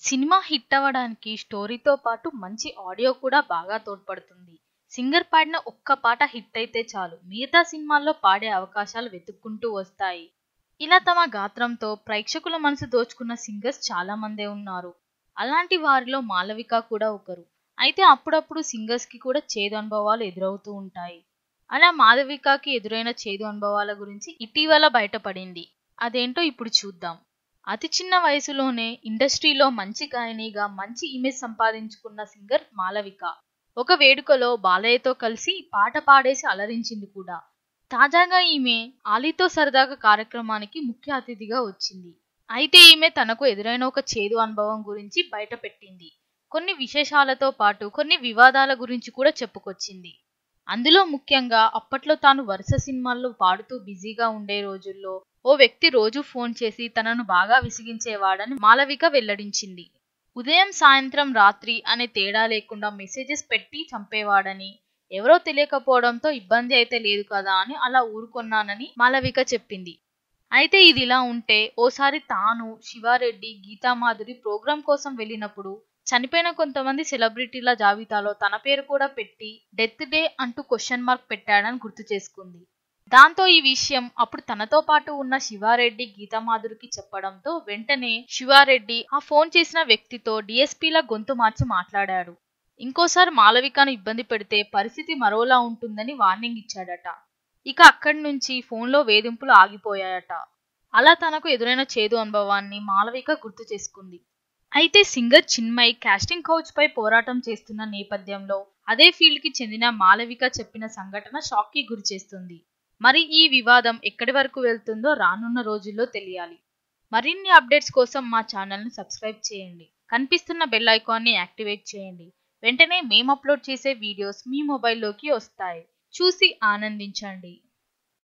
cinema hit అవ్వడానికి స్టోరీతో పాటు మంచి ఆడియో కూడా బాగా తోడ్పడుతుంది సింగర్ పాడిన ఒక్క పాట హిట్ అయితే చాలు మిగతా సినిమాల్లో పాడే అవకాశాలు వెతుక్కుంటూ వస్తాయి ఇలా తమ గాత్రంతో ప్రేక్షకుల మనసు దోచుకున్న సింగర్స్ చాలా మందే ఉన్నారు అలాంటి వారిలో మాలవిక కూడా ఒకరు అయితే అప్పుడప్పుడు సింగర్స్ కి కూడా చేదు అనుభవాలు ఎదురవుతూ ఉంటాయి అలా మాధవికకి ఎదురైన చేదు అనుభవాల గురించి ఇటీవల బయటపడింది అదేంటో ఇప్పుడు చూద్దాం అతి చిన్న వయసులోనే ఇండస్ట్రీలో మంచి గాయనిగా మంచి ఇమేజ్ సంపాదించుకున్న సింగర్ మాలవిక ఒక వేడుకలో బాలయ్యతో కలిసి పాట పాడేసి అలరించింది కూడా తాజాగా ఈమె ఆలీతో సరదాగా కార్యక్రమానికి ముఖ్య అతిథిగా వచ్చింది అయితే ఈమె తనకు ఎదురైన ఒక చేదు అనుభవం గురించి బయటపెట్టింది కొన్ని విశేషాలతో పాటు కొన్ని వివాదాల గురించి కూడా చెప్పుకొచ్చింది అందులో ముఖ్యంగా అప్పట్లో తాను వరుస సినిమాల్లో పాడుతూ బిజీగా ఉండే రోజుల్లో ఓ వ్యక్తి రోజు ఫోన్ చేసి తనను బాగా విసిగించేవాడని మాలవిక వెల్లడించింది ఉదయం సాయంత్రం రాత్రి అనే తేడా లేకుండా మెసేజెస్ పెట్టి చంపేవాడని ఎవరో తెలియకపోవడంతో ఇబ్బంది అయితే లేదు కదా అని అలా ఊరుకొన్నానని మాలవిక చెప్పింది అయితే ఇది ఇలా ఉంటే ఓసారి తాను శివారెడ్డి గీతామాధురి ప్రోగ్రాం కోసం వెళ్ళినప్పుడు చనిపోయిన కొంతమంది సెలబ్రిటీల జాబితాలో తన పేరు కూడా పెట్టి డెత్ డే అంటూ క్వశ్చన్ మార్క్ పెట్టాడని గుర్తు చేసుకుంది దాంతో ఈ విషయం అప్పుడు తనతో పాటు ఉన్న శివారెడ్డి గీతామాధురికి చెప్పడంతో వెంటనే శివారెడ్డి ఆ ఫోన్ చేసిన వ్యక్తితో డిఎస్పీల గొంతు మార్చి మాట్లాడాడు ఇంకోసారి మాలవికను ఇబ్బంది పెడితే పరిస్థితి మరోలా ఉంటుందని వార్నింగ్ ఇచ్చాడట ఇక అక్కడి నుంచి ఫోన్లో వేధింపులు ఆగిపోయాయట అలా తనకు ఎదురైన చేదు అనుభవాన్ని మాలవిక గుర్తు చేసుకుంది అయితే సింగర్ చిన్మయ్ కాస్టింగ్ కౌచ్ పై పోరాటం చేస్తున్న నేపథ్యంలో అదే ఫీల్డ్ కి చెందిన మాలవిక చెప్పిన సంఘటన షాక్ కి గురి చేస్తుంది మరి ఈ వివాదం ఎక్కడి వరకు వెళ్తుందో రానున్న రోజుల్లో తెలియాలి మరిన్ని అప్డేట్స్ కోసం మా ఛానల్ని సబ్స్క్రైబ్ చేయండి కనిపిస్తున్న బెల్ ఐకాన్ని యాక్టివేట్ చేయండి వెంటనే మేము అప్లోడ్ చేసే వీడియోస్ మీ మొబైల్లోకి వస్తాయి చూసి ఆనందించండి